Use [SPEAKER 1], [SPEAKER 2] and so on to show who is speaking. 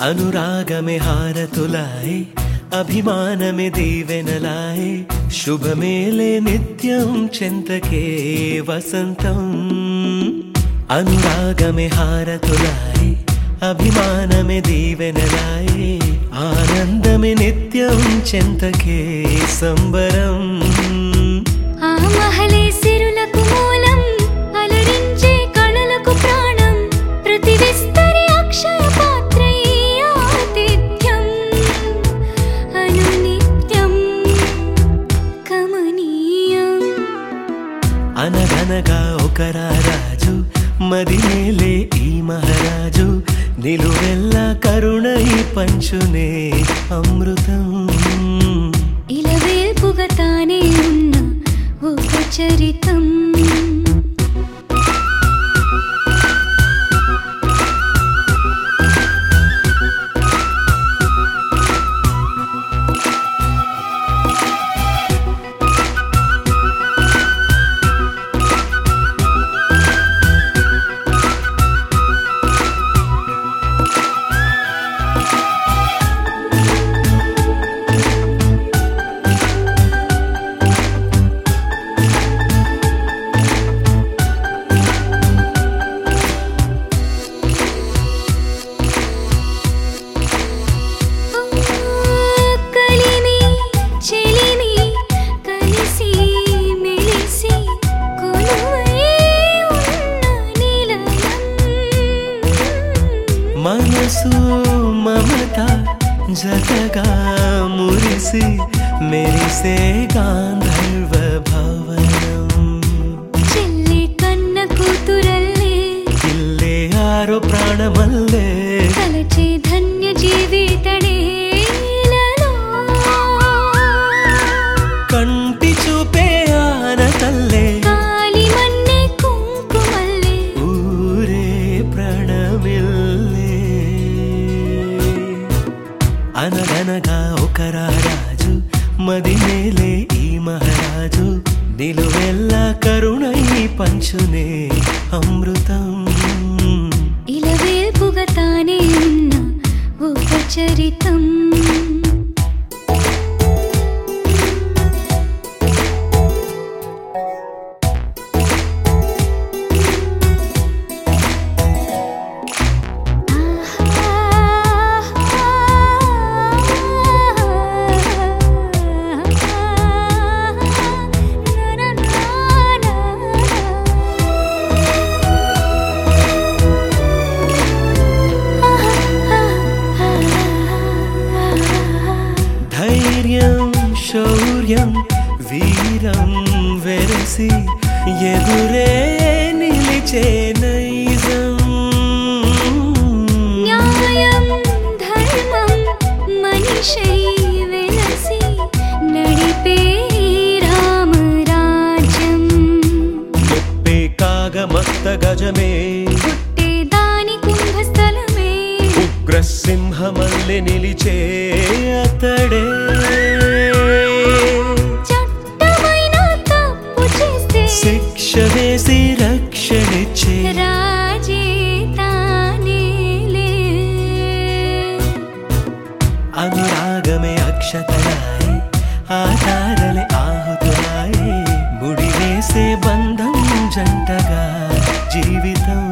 [SPEAKER 1] అనురాగమే హారతులాయ్ అభిమానమే దీవెనలాయ్ శుభమేలే నిత్యం చెంతకే వసంతం అనురాగమే హారతులాయ్ అభిమానమే దీవెనలాయ్ ఆనందమే నిత్యం చెంతకే సంబరం
[SPEAKER 2] ఆ మహలే సిరులకు మూలం అలరించే కళలకు ప్రాణం ప్రతి విస్తరి అక్షయ పాత్రై ఆతిథ్యం అనునిత్యం కమనీయం
[SPEAKER 1] అనగనగా ఒక రాజు మదినేలే ఈ మహారాజు నిలువెల్ల కరుణై పంచునే అమృతం
[SPEAKER 2] ఇలవేల్పుగా తానే ఉన్న ఒక చరితం కలిమి చెలిమి కలిసి మెలిసి కొలువై ఉన్న నిలయం
[SPEAKER 1] మనసు మమత జతగా మురిసి మెరిసే గాంధర్వ భవనం
[SPEAKER 2] చెల్లి కన్న కూతురల్లే
[SPEAKER 1] ఇల్లే ఆరో ప్రాణమల్లే
[SPEAKER 2] కలచే ధన్య జీవితడేలలో
[SPEAKER 1] కంటి చూపే ఆన తల్లే
[SPEAKER 2] కాలి మన్నే కుంకుమల్లే
[SPEAKER 1] ఊరే ప్రణమిల్లే అనగనగా ఒక రాజు మదినేలే ఈ మహారాజు నిలువెల్ల కరుణై పంచునే అమృతం
[SPEAKER 2] ఇలవేల్పుగా తానే ఉన్న ఒక చరితం
[SPEAKER 1] ధైర్యం శౌర్యం వీరం వెరసి ఎదురే నిలిచే నైజం
[SPEAKER 2] న్యాయం ధర్మం మనిషై వెలసి నడిపే రామరాజ్యం
[SPEAKER 1] ముప్పే కాగమత్త గజమే
[SPEAKER 2] పుట్టే దాని కుంభస్థలమే
[SPEAKER 1] ఉగ్రసింహమల్లి నిలిచే అతడే
[SPEAKER 2] చట్టమైన తప్పు చేస్తే
[SPEAKER 1] శిక్ష వేసి రక్షణిచ్చే
[SPEAKER 2] రాజే తానేలే
[SPEAKER 1] అనురాగమే అక్షతలాయ్ ఆధారలే ఆహుతులాయ్ ముడి వేసే బంధం జంటగా జీవితం